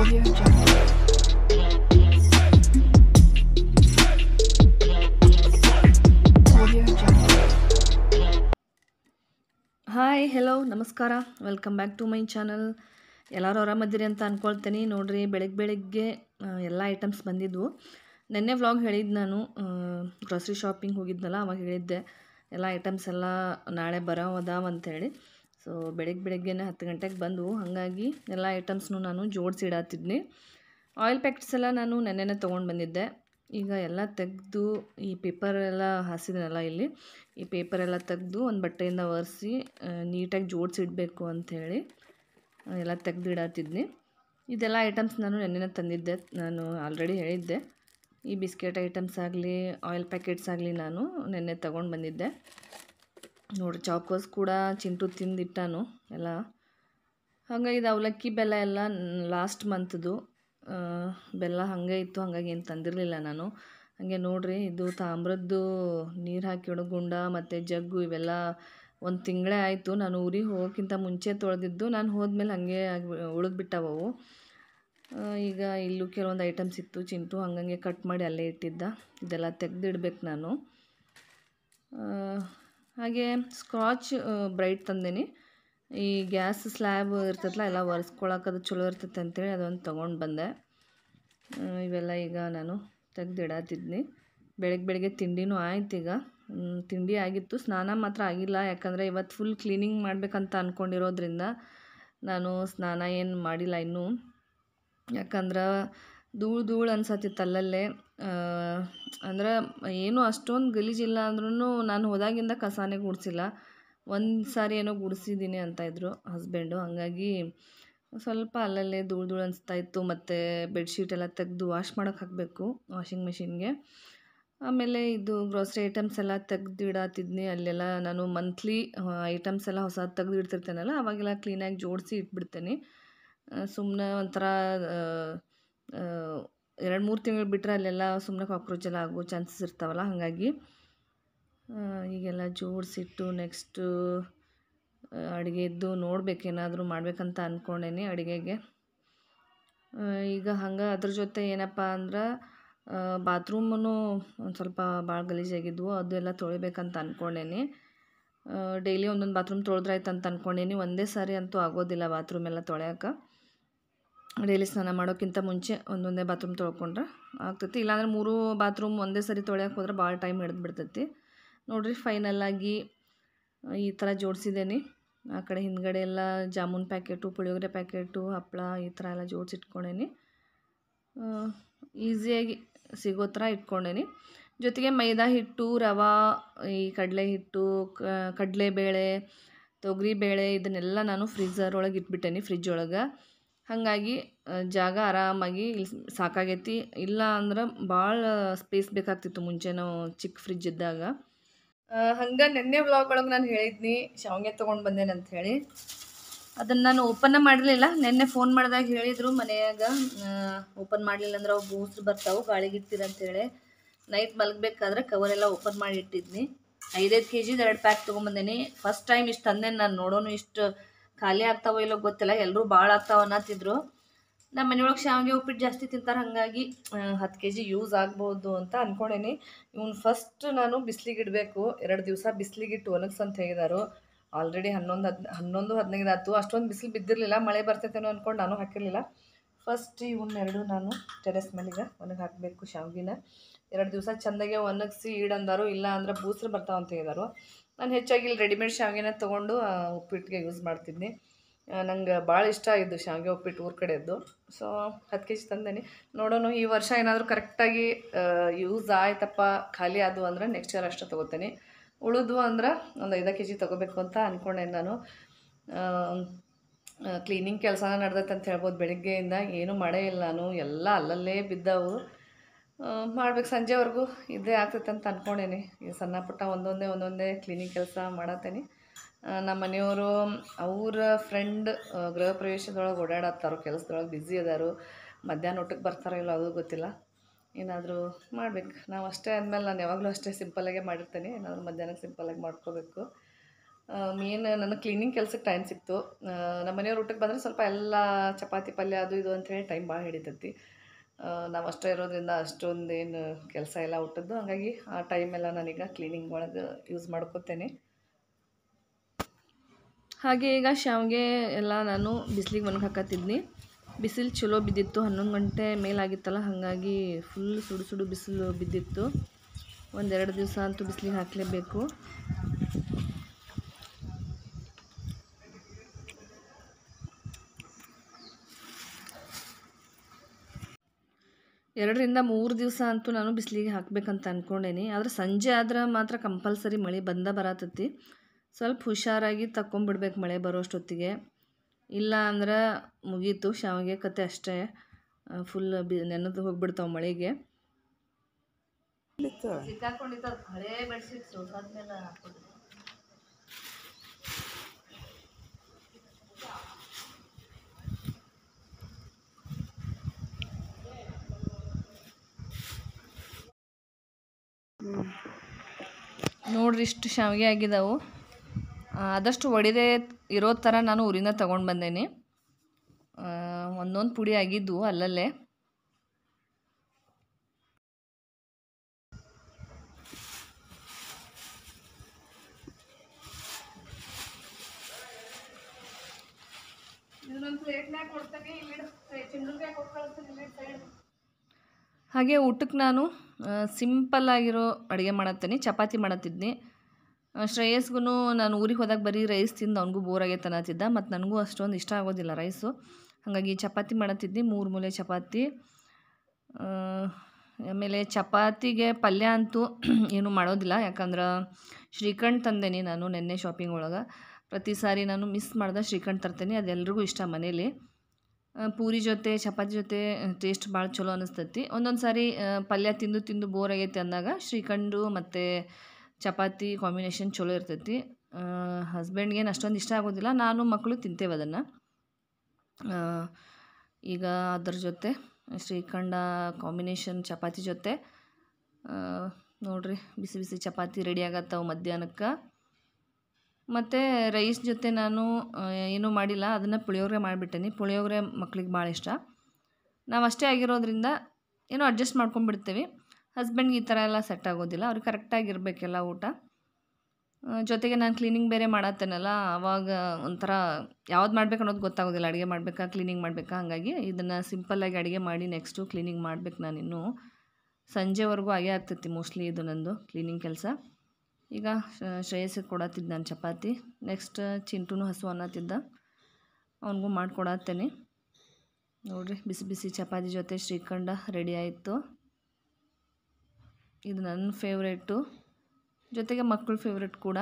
Audio Jungle. Audio Jungle. Hi hello ನಮಸ್ಕಾರ welcome back to my channel ಎಲ್ಲರೂ ಆರಾಮದಿರಿ ಅಂತ ಅಂದ್ಕೊಳ್ತೀನಿ ನೋಡ್ರಿ ಬೆಳಗ್ಗೆ ಬೆಳಗ್ಗೆ ಆ, ಎಲ್ಲ ಐಟಮ್ಸ್ ಬಂದಿದ್ವು ನಿನ್ನೆ ವ್ಲಾಗ್ ಹೇಳಿದ್ದು ನಾನು ಗ್ರಾಸರಿ ಶಾಪಿಂಗ್ ಹೋಗಿದ್ನಲ್ಲ ಅವಾಗ ಹೇಳಿದ್ದೆ ಎಲ್ಲ ಐಟಮ್ಸ್ ಎಲ್ಲ ನಾಳೆ ಬರೋ ಅದಾವ ಅಂತೇಳಿ ಸೊ ಬೆಳಗ್ಗೆ ಬೆಳಗ್ಗೆನೇ ಹತ್ತು ಗಂಟೆಗೆ ಬಂದವು ಹಾಗಾಗಿ ಎಲ್ಲ ಐಟಮ್ಸ್ನು ನಾನು ಜೋಡಿಸಿ ಇಡತ್ತಿದ್ನಿ ಆಯಿಲ್ ಪ್ಯಾಕೆಟ್ಸ್ ಎಲ್ಲ ನಾನು ನೆನ್ನೆನೇ ತೊಗೊಂಡು ಬಂದಿದ್ದೆ ಈಗ ಎಲ್ಲ ತೆಗೆದು ಈ ಪೇಪರ್ ಎಲ್ಲ ಹಾಸಿದನಲ್ಲ ಇಲ್ಲಿ ಈ ಪೇಪರ್ ಎಲ್ಲ ತೆಗೆದು ಒಂದು ಬಟ್ಟೆಯಿಂದ ಒರೆಸಿ ನೀಟಾಗಿ ಜೋಡಿಸಿಡಬೇಕು ಅಂಥೇಳಿ ಎಲ್ಲ ತೆಗ್ದು ಇಡತ್ತಿದ್ನಿ ಇದೆಲ್ಲ ಐಟಮ್ಸ್ ನಾನು ನೆನ್ನೆನೇ ತಂದಿದ್ದೆ ನಾನು ಆಲ್ರೆಡಿ ಹೇಳಿದ್ದೆ ಈ ಬಿಸ್ಕೆಟ್ ಐಟಮ್ಸ್ ಆಗಲಿ ಆಯಿಲ್ ಪ್ಯಾಕೆಟ್ಸ್ ಆಗಲಿ ನಾನು ನೆನ್ನೆ ತೊಗೊಂಡು ಬಂದಿದ್ದೆ ನೋಡಿರಿ ಚಾಕೋಸ್ ಕೂಡ ಚಿಂಟು ತಿಂದಿಟ್ಟಾನು ಎಲ್ಲ ಹಾಗಾಗಿ ಇದು ಅವಲಕ್ಕಿ ಬೆಲ್ಲ ಎಲ್ಲ ಲಾಸ್ಟ್ ಮಂತ್ದು ಬೆಲ್ಲ ಹಾಗೆ ಇತ್ತು ಹಾಗಾಗಿ ಏನು ತಂದಿರಲಿಲ್ಲ ನಾನು ಹಾಗೆ ನೋಡ್ರಿ ಇದು ತಾಮ್ರದ್ದು ನೀರು ಹಾಕಿ ಇಡೋ ಗುಂಡ ಮತ್ತು ಜಗ್ಗು ಇವೆಲ್ಲ ಒಂದು ತಿಂಗಳೇ ಆಯಿತು ನಾನು ಊರಿಗೆ ಹೋಗೋಕ್ಕಿಂತ ಮುಂಚೆ ತೊಳೆದಿದ್ದು ನಾನು ಹೋದ್ಮೇಲೆ ಹಾಗೆ ಆಗಿ ಉಳಿದ್ಬಿಟ್ಟವವು ಈಗ ಇಲ್ಲೂ ಕೆಲವೊಂದು ಐಟಮ್ಸ್ ಇತ್ತು ಚಿಂಟು ಹಂಗಂಗೆ ಕಟ್ ಮಾಡಿ ಅಲ್ಲೇ ಇಟ್ಟಿದ್ದ ಇದೆಲ್ಲ ತೆಗೆದಿಡ್ಬೇಕು ನಾನು ಆ, ಹಾಗೆ ಸ್ಕಾಚ್ ಬ್ರೈಟ್ ತಂದೇನಿ ಈ ಗ್ಯಾಸ್ ಸ್ಲ್ಯಾಬ್ ಇರ್ತೈತಲ್ಲ ಎಲ್ಲ ಒರೆಸ್ಕೊಳಕ್ಕೆ ಅದು ಚಲೋ ಇರ್ತೈತೆ ಅಂತೇಳಿ ಅದೊಂದು ತೊಗೊಂಡು ಬಂದೆ ಆ, ಇವೆಲ್ಲ ಈಗ ನಾನು ತೆಗ್ದಿಡತ್ತಿದ್ನಿ ಬೆಳಗ್ಗೆ ಬೆಳಗ್ಗೆ ತಿಂಡಿನೂ ಆಯ್ತು ಈಗ ಹ್ಮ್, ತಿಂಡಿ ಆಗಿತ್ತು ಸ್ನಾನ ಮಾತ್ರ ಆಗಿಲ್ಲ ಯಾಕಂದರೆ ಇವತ್ತು ಫುಲ್ ಕ್ಲೀನಿಂಗ್ ಮಾಡಬೇಕಂತ ಅಂದ್ಕೊಂಡಿರೋದ್ರಿಂದ ನಾನು ಸ್ನಾನ ಏನು ಮಾಡಿಲ್ಲ ಇನ್ನೂ ಯಾಕಂದ್ರೆ ಧೂಳು ಧೂಳು ಅನ್ಸತ್ತಿತ್ತು ಅಲ್ಲಲ್ಲೇ ಅಂದ್ರೆ ಏನು ಅಷ್ಟೊಂದು ಗಲೀಜಿಲ್ಲ ಅಂದ್ರೂ ನಾನು ಹೋದಾಗಿಂದ ಕಸಾನೇ ಗುಡಿಸಿಲ್ಲ ಒಂದು ಸಾರಿ ಏನೋ ಗುಡಿಸಿದ್ದೀನಿ ಅಂತ ಇದ್ರು ಹಸ್ಬೆಂಡು ಹಾಗಾಗಿ ಸ್ವಲ್ಪ ಅಲ್ಲಲ್ಲೇ ಧೂಳು ಧೂಳು ಅನಿಸ್ತಾ ಇತ್ತು ಮತ್ತು ಬೆಡ್ಶೀಟ್ ಎಲ್ಲ ತೆಗೆದು ವಾಶ್ ಮಾಡೋಕೆ ಹಾಕಬೇಕು ವಾಷಿಂಗ್ ಮಿಷಿನ್ಗೆ ಆಮೇಲೆ ಇದು ಗ್ರೋಸರಿ ಐಟಮ್ಸ್ ಎಲ್ಲ ತೆಗ್ದು ಇಡತ್ತಿದ್ನಿ ಅಲ್ಲೆಲ್ಲ ನಾನು ಮಂತ್ಲಿ ಐಟಮ್ಸ್ ಎಲ್ಲ ಹೊಸ ತೆಗ್ದು ಇಡ್ತಿರ್ತೇನಲ್ಲ ಅವಾಗೆಲ್ಲ ಕ್ಲೀನಾಗಿ ಜೋಡಿಸಿ ಇಟ್ಬಿಡ್ತೇನೆ ಸುಮ್ಮನೆ ಒಂಥರ ಎರಡು ಮೂರು ತಿಂಗಳು ಬಿಟ್ಟರೆ ಅಲ್ಲೆಲ್ಲ ಸುಮ್ಮನೆ ಕಾಕ್ರೋಚ್ ಎಲ್ಲ ಆಗೋ ಚಾನ್ಸಸ್ ಇರ್ತಾವಲ್ಲ ಹಾಗಾಗಿ ಆ, ಈಗೆಲ್ಲ ಜೋಡಿಸಿಟ್ಟು ನೆಕ್ಸ್ಟು ಅಡುಗೆದ್ದು ನೋಡ್ಬೇಕೇನಾದರೂ ಮಾಡ್ಬೇಕಂತ ಅಂದ್ಕೊಂಡೇನಿ ಅಡುಗೆಗೆ ಈಗ ಹಂಗೆ ಅದ್ರ ಜೊತೆ ಏನಪ್ಪ ಅಂದ್ರೆ ಬಾತ್ರೂಮನ್ನು ಒಂದು ಸ್ವಲ್ಪ ಭಾಳ ಗಲೀಜಾಗಿದ್ವು ಅದು ಎಲ್ಲ ತೊಳಿಬೇಕಂತ ಅಂದ್ಕೊಂಡೇನಿ ಡೈಲಿ ಒಂದೊಂದು ಬಾತ್ರೂಮ್ ತೊಳೆದ್ರಾಯ್ತು ಅಂತ ಅಂದ್ಕೊಂಡೇನಿ ಒಂದೇ ಸಾರಿ ಅಂತೂ ಆಗೋದಿಲ್ಲ ಬಾತ್ರೂಮ್ ಎಲ್ಲ ತೊಳೆಯೋಕೆ ಡೈಲಿ ಸ್ನಾನ ಮಾಡೋಕ್ಕಿಂತ ಮುಂಚೆ ಒಂದೊಂದೇ ಬಾತ್ರೂಮ್ ತೊಳ್ಕೊಂಡ್ರೆ ಆಗ್ತೈತಿ ಇಲ್ಲಾಂದ್ರೆ ಮೂರು ಬಾತ್ರೂಮ್ ಒಂದೇ ಸರಿ ತೊಳೆಯೋಕೆ ಹೋದ್ರೆ ಭಾಳ ಟೈಮ್ ಹಿಡಿದು ಬಿಡ್ತೈತಿ ನೋಡಿರಿ ಫೈನಲ್ಲಾಗಿ ಈ ಥರ ಜೋಡಿಸಿದ್ದೇನೆ ಆ ಕಡೆ ಹಿಂದ್ಗಡೆ ಎಲ್ಲ ಜಾಮೂನ್ ಪ್ಯಾಕೆಟು ಪುಳಿಯೋಗರೆ ಪ್ಯಾಕೆಟು ಹಪ್ಪಳ ಈ ಥರ ಎಲ್ಲ ಜೋಡಿಸಿಟ್ಕೊಂಡೇನಿ ಈಸಿಯಾಗಿ ಸಿಗೋ ಥರ ಇಟ್ಕೊಂಡೇನಿ ಜೊತೆಗೆ ಮೈದಾ ಹಿಟ್ಟು ರವೆ ಈ ಕಡಲೆ ಹಿಟ್ಟು ಕಡಲೆಬೇಳೆ ತೊಗರಿಬೇಳೆ ಇದನ್ನೆಲ್ಲ ನಾನು ಫ್ರೀಝರ್ ಒಳಗೆ ಇಟ್ಬಿಟ್ಟೇನಿ ಫ್ರಿಜ್ ಒಳಗೆ ಹಾಗಾಗಿ ಆ, ಜಾಗ ಆರಾಮಾಗಿ ಇಲ್ಲಿ ಸಾಕಾಗೈತಿ ಇಲ್ಲ ಅಂದ್ರೆ ಭಾಳ ಸ್ಪೇಸ್ ಬೇಕಾಗ್ತಿತ್ತು ಮುಂಚೆ ನಾವು ಚಿಕ್ಕ ಫ್ರಿಜ್ ಇದ್ದಾಗ ಹಂಗೆ ನಿನ್ನೆ ವ್ಲಾಗ್ ಒಳಗೆ ನಾನು ಹೇಳಿದ್ನಿ ಶಾವಿಗೆ ತೊಗೊಂಡು ಬಂದೇನೆ ಅಂತ ಹೇಳಿ ಅದನ್ನು ನಾನು ಓಪನ್ನ ಮಾಡಲಿಲ್ಲ ನಿನ್ನೆ ಫೋನ್ ಮಾಡಿದಾಗ ಹೇಳಿದರು ಮನೆಯಾಗ ಓಪನ್ ಮಾಡಲಿಲ್ಲ ಅಂದ್ರೆ ಅವು ಬೂಸ್ರು ಬರ್ತಾವೆ ಗಾಳಿಗೆ ಇಡ್ತೀರ ಅಂತೇಳಿ ನೈಟ್ ಮಲಗಬೇಕಾದ್ರೆ ಕವರ್ ಎಲ್ಲ ಓಪನ್ ಮಾಡಿ ಇಟ್ಟಿದ್ನಿ ಐದೈದು ಕೆ ಜಿದು ಎರಡು ಪ್ಯಾಕ್ ತೊಗೊಂಬಂದೇನಿ ಫಸ್ಟ್ ಟೈಮ್ ಇಷ್ಟು ತಂದೇನೆ ನಾನು ನೋಡೋನು ಇಷ್ಟು ಖಾಲಿ ಆಗ್ತಾವೋ ಇಲ್ಲೋ ಗೊತ್ತಿಲ್ಲ ಎಲ್ಲರೂ ಭಾಳ ಆಗ್ತಾವ ಅನ್ನತ್ತಿದ್ರು ನಮ್ಮ ಮನೆಯೊಳಗೆ ಶಾವಿಗೆ ಉಪ್ಪಿಟ್ಟು ಜಾಸ್ತಿ ತಿಂತಾರೆ ಹಾಗಾಗಿ ಹತ್ತು ಕೆ ಜಿ ಯೂಸ್ ಆಗ್ಬೋದು ಅಂತ ಅಂದ್ಕೊಂಡೇನಿ ಇವ್ನು ಫಸ್ಟ್ ನಾನು ಬಿಸ್ಲಿಗೆ ಇಡಬೇಕು ಎರಡು ದಿವಸ ಬಿಸ್ಲಿಗಿಟ್ಟು ಒಣಗ್ಸ್ ಅಂತ ಹೇಳಿದಾರು ಆಲ್ರೆಡಿ ಹನ್ನೊಂದು ಹದ್ ಹನ್ನೊಂದು ಹದಿನೈದು ಆಯ್ತು ಅಷ್ಟೊಂದು ಬಿಸಿಲು ಬಿದ್ದಿರಲಿಲ್ಲ ಮಳೆ ಬರ್ತೈತೇನೋ ಅಂದ್ಕೊಂಡು ನಾನು ಹಾಕಿರಲಿಲ್ಲ ಫಸ್ಟ್ ಇವನ್ನೆರಡು ನಾನು ಟೆರೆಸ್ ಮೇಲೀಗ ಒಣಗಿ ಹಾಕಬೇಕು ಶಾವ್ಗಿನ ಎರಡು ದಿವಸ ಚೆಂದಾಗೆ ಒಣಗಿಸಿ ಇಡಂದಾರು ಇಲ್ಲ ಅಂದ್ರೆ ಬೂಸ್ರು ಬರ್ತಾವ ಅಂತ ಹೇಳಿದಾರು ನಾನು ಹೆಚ್ಚಾಗಿ ಇಲ್ಲಿ ರೆಡಿಮೇಡ್ ಶಾವಿಗೆನ ತೊಗೊಂಡು ಆ, ಉಪ್ಪಿಟ್ಟಿಗೆ ಯೂಸ್ ಮಾಡ್ತಿದ್ನಿ ನಂಗೆ ಭಾಳ ಇಷ್ಟ ಆಗಿದ್ದು ಶಾವಿಗೆ ಉಪ್ಪಿಟ್ಟು ಊರ ಕಡೆದ್ದು ಸೊ ಹತ್ತು ಕೆ ಜಿ ತಂದೇನಿ ನೋಡೋಣ ಈ ವರ್ಷ ಏನಾದರೂ ಕರೆಕ್ಟಾಗಿ ಯೂಸ್ ಆಯ್ತಪ್ಪ ಖಾಲಿ ಆದವು ಅಂದ್ರೆ ನೆಕ್ಸ್ಟ್ ಇಯರ್ ಅಷ್ಟೇ ತೊಗೋತೀನಿ ಉಳಿದ್ವು ಅಂದ್ರೆ ಒಂದು ಐದು ಕೆ ಜಿ ತೊಗೋಬೇಕು ಅಂತ ಅಂದ್ಕೊಂಡೆ ನಾನು ಕ್ಲೀನಿಂಗ್ ಕೆಲಸನ ನಡೆದೈತೆ ಅಂತ ಹೇಳ್ಬೋದು ಬೆಳಿಗ್ಗೆಯಿಂದ ಏನೂ ಮಾಡೇ ಇಲ್ಲ ನಾನು ಎಲ್ಲ ಅಲ್ಲಲ್ಲೇ ಬಿದ್ದವು ಮಾಡ್ಬೇಕು ಸಂಜೆವರೆಗೂ ಇದೇ ಆಗ್ತೈತೆ ಅಂತ ಅಂದ್ಕೊಂಡೇನಿ ಈ ಸಣ್ಣ ಪುಟ್ಟ ಒಂದೊಂದೇ ಒಂದೊಂದೇ ಕ್ಲೀನಿಂಗ್ ಕೆಲಸ ಮಾಡತ್ತೇನೆ ನಮ್ಮ ಮನೆಯವರು ಅವರ ಫ್ರೆಂಡ್ ಗೃಹ ಪ್ರವೇಶದೊಳಗೆ ಓಡಾಡತ್ತಾರೋ ಕೆಲಸದೊಳಗೆ ಬ್ಯುಸಿ ಅದಾರು ಮಧ್ಯಾಹ್ನ ಊಟಕ್ಕೆ ಬರ್ತಾರೋ ಇಲ್ಲೋ ಅದು ಗೊತ್ತಿಲ್ಲ ಏನಾದರೂ ಮಾಡ್ಬೇಕು ನಾವು ಅಷ್ಟೇ ಅಂದಮೇಲೆ ನಾನು ಯಾವಾಗಲೂ ಅಷ್ಟೇ ಸಿಂಪಲ್ಲಾಗೆ ಮಾಡಿರ್ತೇನೆ ಏನಾದರೂ ಮಧ್ಯಾಹ್ನಕ್ಕೆ ಸಿಂಪಲ್ಲಾಗಿ ಮಾಡ್ಕೋಬೇಕು ಮೇನ್ ನನ್ನ ಕ್ಲೀನಿಂಗ್ ಕೆಲಸಕ್ಕೆ ಟೈಮ್ ಸಿಕ್ತು ಆ, ನಮ್ಮ ಮನೆಯವ್ರ ಊಟಕ್ಕೆ ಬಂದರೆ ಸ್ವಲ್ಪ ಎಲ್ಲ ಚಪಾತಿ ಪಲ್ಯ ಅದು ಇದು ಅಂತೇಳಿ ಟೈಮ್ ಭಾಳ ಹಿಡಿತೈತಿ ನಾವು ಅಷ್ಟೇ ಇರೋದ್ರಿಂದ ಅಷ್ಟೊಂದೇನು ಕೆಲಸ ಎಲ್ಲ ಊಟದ್ದು ಹಾಗಾಗಿ ಆ ಟೈಮೆಲ್ಲ ನಾನೀಗ ಕ್ಲೀನಿಂಗ್ ಒಳಗೆ ಯೂಸ್ ಮಾಡ್ಕೋತೇನೆ ಹಾಗೆ ಈಗ ಶಾವಿಗೆ ಎಲ್ಲ ನಾನು ಬಿಸಿಲಿಗೆ ಒಣಗಿ ಹಾಕತ್ತಿದ್ನಿ ಬಿಸಿಲು ಚಲೋ ಬಿದ್ದಿತ್ತು ಹನ್ನೊಂದು ಗಂಟೆ ಮೇಲಾಗಿತ್ತಲ್ಲ ಹಾಗಾಗಿ ಫುಲ್ ಸುಡು ಸುಡು ಬಿಸಿಲು ಬಿದ್ದಿತ್ತು ಒಂದೆರಡು ದಿವಸ ಅಂತೂ ಬಿಸಿಲಿಗೆ ಹಾಕಲೇಬೇಕು ಎರಡರಿಂದ ಮೂರು ದಿವಸ ಅಂತೂ ನಾನು ಬಿಸಿಲಿಗೆ ಹಾಕ್ಬೇಕಂತ ಅಂದ್ಕೊಂಡೇನಿ ಆದರೆ ಸಂಜೆ ಆದ್ರೆ ಮಾತ್ರ ಕಂಪಲ್ಸರಿ ಮಳೆ ಬಂದ ಬರತೈತಿ ಸ್ವಲ್ಪ ಹುಷಾರಾಗಿ ತಕ್ಕೊಂಬಿಡ್ಬೇಕು ಮಳೆ ಬರೋಷ್ಟೊತ್ತಿಗೆ ಇಲ್ಲ ಅಂದ್ರೆ ಮುಗೀತು ಶಾವಿಗೆ ಕತೆ ಅಷ್ಟೇ ಫುಲ್ ಬಿ ನೆನೆದು ಹೋಗ್ಬಿಡ್ತಾವೆ ಮಳೆಗೆ ಸಿಕ್ಕಾಕೊಂಡಿದ್ದ ಹಳೇ ಬೆಡ್ಶೀಟ್ ಸೋಸಾದ್ಮೇಲೆ ಹಾಕ್ಕೊಂಡಿದ್ದೆ ನೋಡ್ರಿ ಇಷ್ಟು ಶಾವಿಗೆ ಆಗಿದಾವು ಆ, ಆದಷ್ಟು ಒಡೆದೇ ಇರೋ ಥರ ನಾನು ಊರಿಂದ ತಗೊಂಡು ಬಂದೇನಿ ಒಂದೊಂದು ಪುಡಿ ಆಗಿದ್ವು ಅಲ್ಲಲ್ಲೇ ಹಾಗೆ ಊಟಕ್ಕೆ ನಾನು ಸಿಂಪಲ್ ಆಗಿರೋ ಅಡುಗೆ ಮಾಡತ್ತೀನಿ ಚಪಾತಿ ಮಾಡತ್ತಿದ್ನಿ ಶ್ರೇಯಸ್ಗೂ ನಾನು ಊರಿಗೆ ಹೋದಾಗ ಬರೀ ರೈಸ್ ತಿಂದು ಅವನಿಗೂ ಬೋರ್ ಆಗೈತೆ ಅನ್ನತ್ತಿದ್ದ ಮತ್ತು ನನಗೂ ಅಷ್ಟೊಂದು ಇಷ್ಟ ಆಗೋದಿಲ್ಲ ರೈಸು ಹಾಗಾಗಿ ಚಪಾತಿ ಮಾಡತ್ತಿದ್ನಿ ಮೂರು ಮೂಲೆ ಚಪಾತಿ ಆ, ಆಮೇಲೆ ಚಪಾತಿಗೆ ಪಲ್ಯ ಅಂತೂ ಏನು ಮಾಡೋದಿಲ್ಲ ಯಾಕಂದ್ರೆ ಶ್ರೀಖಂಡ್ ತಂದೇನಿ ನಾನು ನೆನ್ನೆ ಶಾಪಿಂಗ್ ಒಳಗೆ ಪ್ರತಿ ಸಾರಿ ನಾನು ಮಿಸ್ ಮಾಡ್ದೆ ಶ್ರೀಖಂಡ್ ತರ್ತೇನೆ ಅದೆಲ್ರಿಗೂ ಇಷ್ಟ ಮನೇಲಿ ಆ, ಪೂರಿ ಜೊತೆ ಚಪಾತಿ ಜೊತೆ ಟೇಸ್ಟ್ ಭಾಳ ಚಲೋ ಅನಿಸ್ತೈತಿ ಒಂದೊಂದು ಸಾರಿ ಆ, ಪಲ್ಯ ತಿಂದು ತಿಂದು ಬೋರ್ ಆಗೈತೆ ಅಂದಾಗ ಶ್ರೀಖಂಡು ಮತ್ತು ಚಪಾತಿ ಕಾಂಬಿನೇಷನ್ ಚಲೋ ಇರ್ತೈತಿ ಹಸ್ಬೆಂಡ್ಗೇನು ಅಷ್ಟೊಂದು ಇಷ್ಟ ಆಗೋದಿಲ್ಲ ನಾನು ಮಕ್ಕಳು ತಿಂತೇವೆ ಅದನ್ನು ಈಗ ಅದ್ರ ಜೊತೆ ಶ್ರೀಖಂಡ ಕಾಂಬಿನೇಷನ್ ಚಪಾತಿ ಜೊತೆ ಆ, ನೋಡ್ರಿ ಬಿಸಿ ಬಿಸಿ ಚಪಾತಿ ರೆಡಿ ಆಗತ್ತವು ಮಧ್ಯಾಹ್ನಕ್ಕೆ ಮತ್ತು ರೈಸ್ ಜೊತೆ ನಾನು ಆ, ಏನೂ ಮಾಡಿಲ್ಲ ಅದನ್ನು ಪುಳಿಯೋಗರೆ ಮಾಡಿಬಿಟ್ಟೇನಿ ಪುಳಿಯೋಗರೆ ಮಕ್ಳಿಗೆ ಭಾಳ ಇಷ್ಟ ನಾವು ಅಷ್ಟೇ ಆಗಿರೋದ್ರಿಂದ ಏನೋ ಅಡ್ಜಸ್ಟ್ ಮಾಡ್ಕೊಂಡ್ಬಿಡ್ತೇವೆ ಹಸ್ಬೆಂಡ್ಗೆ ಈ ಥರ ಎಲ್ಲ ಸೆಟ್ ಆಗೋದಿಲ್ಲ ಅವ್ರಿಗೆ ಕರೆಕ್ಟಾಗಿರ್ಬೇಕೆಲ್ಲ ಊಟ ಆ, ಜೊತೆಗೆ ನಾನು ಕ್ಲೀನಿಂಗ್ ಬೇರೆ ಮಾಡತ್ತೇನಲ್ಲ ಆವಾಗ ಒಂಥರ ಯಾವ್ದು ಮಾಡ್ಬೇಕು ಅನ್ನೋದು ಗೊತ್ತಾಗೋದಿಲ್ಲ ಅಡುಗೆ ಮಾಡಬೇಕಾ ಕ್ಲೀನಿಂಗ್ ಮಾಡಬೇಕಾ ಹಾಗಾಗಿ ಇದನ್ನು ಸಿಂಪಲ್ಲಾಗಿ ಅಡುಗೆ ಮಾಡಿ ನೆಕ್ಸ್ಟು ಕ್ಲೀನಿಂಗ್ ಮಾಡ್ಬೇಕು ನಾನಿನ್ನು ಸಂಜೆವರೆಗೂ ಆಗೇ ಆಗ್ತೈತಿ ಮೋಸ್ಟ್ಲಿ ಇದು ನಂದು ಕ್ಲೀನಿಂಗ್ ಕೆಲಸ ಈಗ ಶ್ರೇಯಸ್ಸಿಗೆ ಕೊಡತ್ತಿದ್ದು ನಾನು ಚಪಾತಿ ನೆಕ್ಸ್ಟ್ ಚಿಂಟುನು ಹಸು ಅನ್ನತ್ತಿದ್ದ ಅವನಿಗೂ ಮಾಡಿಕೊಡತ್ತೇನೆ ನೋಡಿರಿ ಬಿಸಿ ಬಿಸಿ ಚಪಾತಿ ಜೊತೆ ಶ್ರೀಖಂಡ ರೆಡಿ ಆಯಿತು ಇದು ನನ್ನ ಫೇವ್ರೇಟು ಜೊತೆಗೆ ಮಕ್ಕಳ ಫೇವ್ರೇಟ್ ಕೂಡ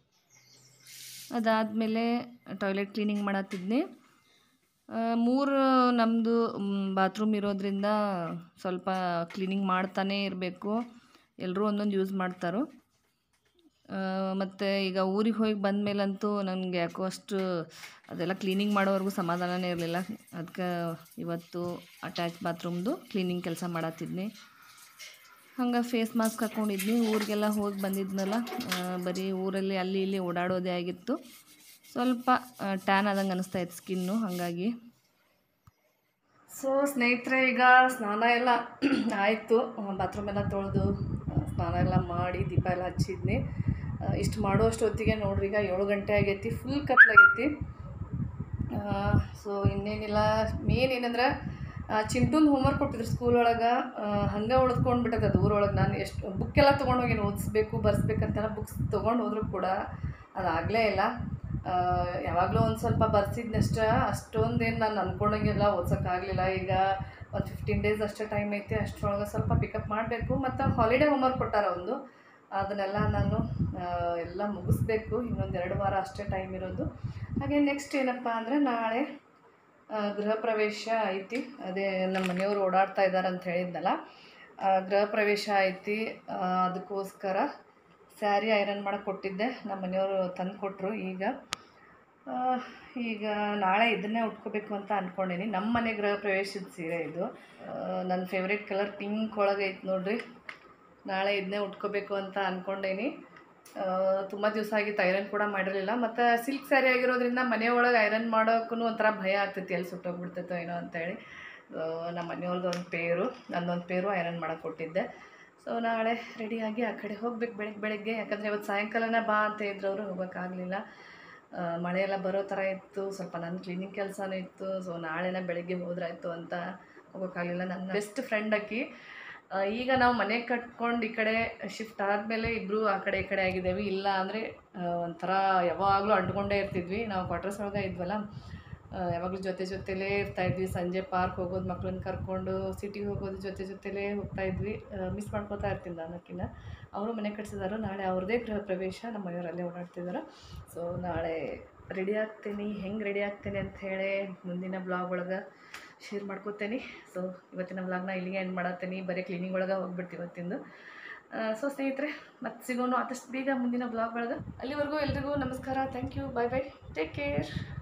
ಅದಾದಮೇಲೆ ಟಾಯ್ಲೆಟ್ ಕ್ಲೀನಿಂಗ್ ಮಾಡತ್ತಿದ್ನಿ ಆ, ಮೂರು ನಮ್ಮದು ಬಾತ್ರೂಮ್ ಇರೋದ್ರಿಂದ ಸ್ವಲ್ಪ ಕ್ಲೀನಿಂಗ್ ಮಾಡ್ತಾನೇ ಇರಬೇಕು ಎಲ್ಲರೂ ಒಂದೊಂದು ಯೂಸ್ ಮಾಡ್ತಾರೋ ಮತ್ತು ಈಗ ಊರಿಗೆ ಹೋಗಿ ಬಂದಮೇಲಂತೂ ನನಗೆ ಯಾಕೋ ಅಷ್ಟು ಅದೆಲ್ಲ ಕ್ಲೀನಿಂಗ್ ಮಾಡೋವರೆಗೂ ಸಮಾಧಾನನೇ ಇರಲಿಲ್ಲ ಅದಕ್ಕೆ ಇವತ್ತು ಅಟ್ಯಾಚ್ ಬಾತ್ರೂಮ್ದು ಕ್ಲೀನಿಂಗ್ ಕೆಲಸ ಮಾಡತ್ತಿದ್ನಿ ಹಂಗೆ ಫೇಸ್ ಮಾಸ್ಕ್ ಹಾಕ್ಕೊಂಡಿದ್ನಿ ಊರಿಗೆಲ್ಲ ಹೋಗಿ ಬಂದಿದ್ನಲ್ಲ ಆ, ಬರೀ ಊರಲ್ಲಿ ಅಲ್ಲಿ ಇಲ್ಲಿ ಓಡಾಡೋದೇ ಆಗಿತ್ತು ಸ್ವಲ್ಪ ಟ್ಯಾನ್ ಆದಂಗೆ ಅನಿಸ್ತಾ ಇತ್ತು ಸ್ಕಿನ್ನು ಹಾಗಾಗಿ ಸೊ ಸ್ನೇಹಿತರೆ ಈಗ ಸ್ನಾನ ಎಲ್ಲ ಆಯಿತು ಬಾತ್ರೂಮ್ ಎಲ್ಲ ತೊಳೆದು ಸ್ನಾನ ಎಲ್ಲ ಮಾಡಿ ದೀಪ ಎಲ್ಲ ಹಚ್ಚಿದ್ನಿ ಇಷ್ಟು ಮಾಡುವಷ್ಟೊತ್ತಿಗೆ ನೋಡ್ರಿ ಈಗ ಏಳು ಗಂಟೆ ಆಗೈತಿ ಫುಲ್ ಕತ್ಲಾಗೈತಿ ಸೊ ಇನ್ನೇನಿಲ್ಲ ಮೇನ್ ಏನಂದ್ರೆ ಚಿಂಟುನ್ ಹೋಮ್ವರ್ಕ್ ಕೊಟ್ಟಿದ್ರು ಸ್ಕೂಲ್ ಒಳಗೆ ಹಂಗೆ ಉಳಿದ್ಕೊಂಡು ಬಿಟ್ಟದ ಅದು ಊರೊಳಗೆ ನಾನು ಎಷ್ಟು ಬುಕ್ ಎಲ್ಲ ತೊಗೊಂಡೋಗಿ ಓದಿಸ್ಬೇಕು ಬರ್ಸ್ಬೇಕಂತೆಲ್ಲ ಬುಕ್ಸ್ ತೊಗೊಂಡು ಹೋದ್ರು ಕೂಡ ಅದಾಗಲೇ ಇಲ್ಲ ಯಾವಾಗಲೂ ಒಂದು ಸ್ವಲ್ಪ ಬರ್ಸಿದ್ನಷ್ಟ ಅಷ್ಟೊಂದೇನು ನಾನು ಅಂದ್ಕೊಂಡಂಗೆಲ್ಲ ಓದ್ಸೋಕ್ಕಾಗಲಿಲ್ಲ ಈಗ ಒಂದು ಫಿಫ್ಟೀನ್ ಡೇಸ್ ಅಷ್ಟೇ ಟೈಮ್ ಐತೆ ಅಷ್ಟರೊಳಗೆ ಸ್ವಲ್ಪ ಪಿಕಪ್ ಮಾಡಬೇಕು ಮತ್ತು ಹಾಲಿಡೇ ಹೋಮ್ವರ್ಕ್ ಕೊಟ್ಟಾರ ಒಂದು ಅದನ್ನೆಲ್ಲ ನಾನು ಆ, ಎಲ್ಲ ಮುಗಿಸ್ಬೇಕು ಇನ್ನೊಂದು ಎರಡು ವಾರ ಅಷ್ಟೇ ಟೈಮ್ ಇರೋದು ಹಾಗೆ ನೆಕ್ಸ್ಟ್ ಏನಪ್ಪ ಅಂದರೆ ನಾಳೆ ಆ, ಗೃಹ ಪ್ರವೇಶ ಐತಿ ಅದೇ ನಮ್ಮ ಮನೆಯವರು ಓಡಾಡ್ತಾ ಇದ್ದಾರೆ ಅಂತ ಹೇಳಿದ್ನಲ್ಲ ಆ, ಗೃಹ ಪ್ರವೇಶ ಐತಿ ಆ, ಅದಕ್ಕೋಸ್ಕರ ಸ್ಯಾರಿ ಐರನ್ ಮಾಡಕ್ಕೆ ಕೊಟ್ಟಿದ್ದೆ ನಮ್ಮ ಮನೆಯವರು ತಂದು ಕೊಟ್ಟರು ಈಗ ಆ, ಈಗ ನಾಳೆ ಇದನ್ನೇ ಉಟ್ಕೋಬೇಕು ಅಂತ ಅಂದ್ಕೊಂಡೀನಿ ನಮ್ಮ ಮನೆ ಗೃಹ ಪ್ರವೇಶದ ಸೀರೆ ಇದು ಆ, ನನ್ನ ಫೇವ್ರೇಟ್ ಕಲರ್ ಪಿಂಕ್ ಒಳಗೆ ಐತೆ ನೋಡ್ರಿ ನಾಳೆ ಇದನ್ನೇ ಉಟ್ಕೋಬೇಕು ಅಂತ ಅಂದ್ಕೊಂಡೇನಿ ತುಂಬ ದಿವಸ ಆಗಿತ್ತು ಐರನ್ ಕೂಡ ಮಾಡಿರಲಿಲ್ಲ ಮತ್ತು ಸಿಲ್ಕ್ ಸ್ಯಾರಿ ಆಗಿರೋದ್ರಿಂದ ಮನೆಯೊಳಗೆ ಐರನ್ ಮಾಡೋಕ್ಕೂ ಒಂಥರ ಭಯ ಆಗ್ತೈತಿ ಎಲ್ಲಿ ಸುಟ್ಟೋಗ್ಬಿಡ್ತೈತೋ ಏನೋ ಅಂತೇಳಿ ಸೊ ನಮ್ಮ ಮನೆಯವ್ರದ್ದು ಒಂದು ಪೇರು ನನ್ನೊಂದು ಪೇರು ಐರನ್ ಮಾಡೋಕೆ ಕೊಟ್ಟಿದ್ದೆ ಸೊ ನಾಳೆ ರೆಡಿಯಾಗಿ ಆ ಕಡೆ ಹೋಗ್ಬೇಕು ಬೆಳಗ್ಗೆ ಬೆಳಗ್ಗೆ ಯಾಕಂದರೆ ಇವತ್ತು ಸಾಯಂಕಾಲನೇ ಬಾ ಅಂತ ಇದ್ರು ಅವರು ಹೋಗೋಕ್ಕಾಗಲಿಲ್ಲ ಮಳೆ ಎಲ್ಲ ಬರೋ ಥರ ಇತ್ತು ಸ್ವಲ್ಪ ನನ್ನ ಕ್ಲೀನಿಂಗ್ ಕೆಲಸನೂ ಇತ್ತು ಸೊ ನಾಳೆನೇ ಬೆಳಗ್ಗೆ ಹೋದ್ರಾಯ್ತು ಅಂತ ಹೋಗೋಕ್ಕಾಗಲಿಲ್ಲ ನನ್ನ ಬೆಸ್ಟ್ ಫ್ರೆಂಡ್ ಆಕಿ ಆ, ಈಗ ನಾವು ಮನೆ ಕಟ್ಕೊಂಡು ಈ ಕಡೆ ಶಿಫ್ಟ್ ಆದಮೇಲೆ ಇಬ್ಬರು ಆ ಕಡೆ ಈ ಕಡೆ ಆಗಿದ್ದೇವೆ ಇಲ್ಲ ಅಂದರೆ ಒಂಥರ ಯಾವಾಗಲೂ ಅಂಟ್ಕೊಂಡೇ ಇರ್ತಿದ್ವಿ ನಾವು ಕ್ವಾರ್ಟರ್ಸ್ ಒಳಗೆ ಇದ್ವಲ್ಲ ಆ, ಯಾವಾಗಲೂ ಜೊತೆ ಜೊತೆಲೇ ಇರ್ತಾ ಇದ್ವಿ ಸಂಜೆ ಪಾರ್ಕ್ ಹೋಗೋದು ಮಕ್ಳನ್ನ ಕರ್ಕೊಂಡು ಸಿಟಿಗೆ ಹೋಗೋದು ಜೊತೆ ಜೊತೆಲೇ ಹೋಗ್ತಾ ಇದ್ವಿ ಮಿಸ್ ಮಾಡ್ಕೋತಾ ಇರ್ತೀನಿ ನಾನಕ್ಕಿನ್ನ ಅವರು ಮನೆ ಕಟ್ಸಿದಾರು ನಾಳೆ ಅವ್ರದ್ದೇ ಗೃಹ ಪ್ರವೇಶ ನಮ್ಮ ಮನೆಯವರಲ್ಲೇ ಓಡಾಡ್ತಿದ್ದಾರೆ ಸೊ ನಾಳೆ ರೆಡಿ ಆಗ್ತೀನಿ ಹೆಂಗೆ ರೆಡಿ ಆಗ್ತೀನಿ ಅಂತ ಹೇಳಿ ಮುಂದಿನ ಬ್ಲಾಗ್ ಒಳಗೆ ಶೇರ್ ಮಾಡ್ಕೋತೇನೆ ಸೊ ಇವತ್ತಿನ ವ್ಲಾಗ್ನ ಇಲ್ಲಿಗೆ ಎಂಡ್ ಮಾಡತ್ತೀನಿ ಬರೀ ಕ್ಲೀನಿಂಗ್ ಒಳಗೆ ಹೋಗ್ಬಿಡ್ತೀವಿ ಇವತ್ತಿಂದು ಸೊ ಸ್ನೇಹಿತರೆ ಮತ್ತೆ ಸಿಗೋಣ ಆದಷ್ಟು ಬೇಗ ಮುಂದಿನ ಬ್ಲಾಗ್ ಒಳಗೆ ಅಲ್ಲಿವರೆಗೂ ಎಲ್ರಿಗೂ ನಮಸ್ಕಾರ thank you bye bye take care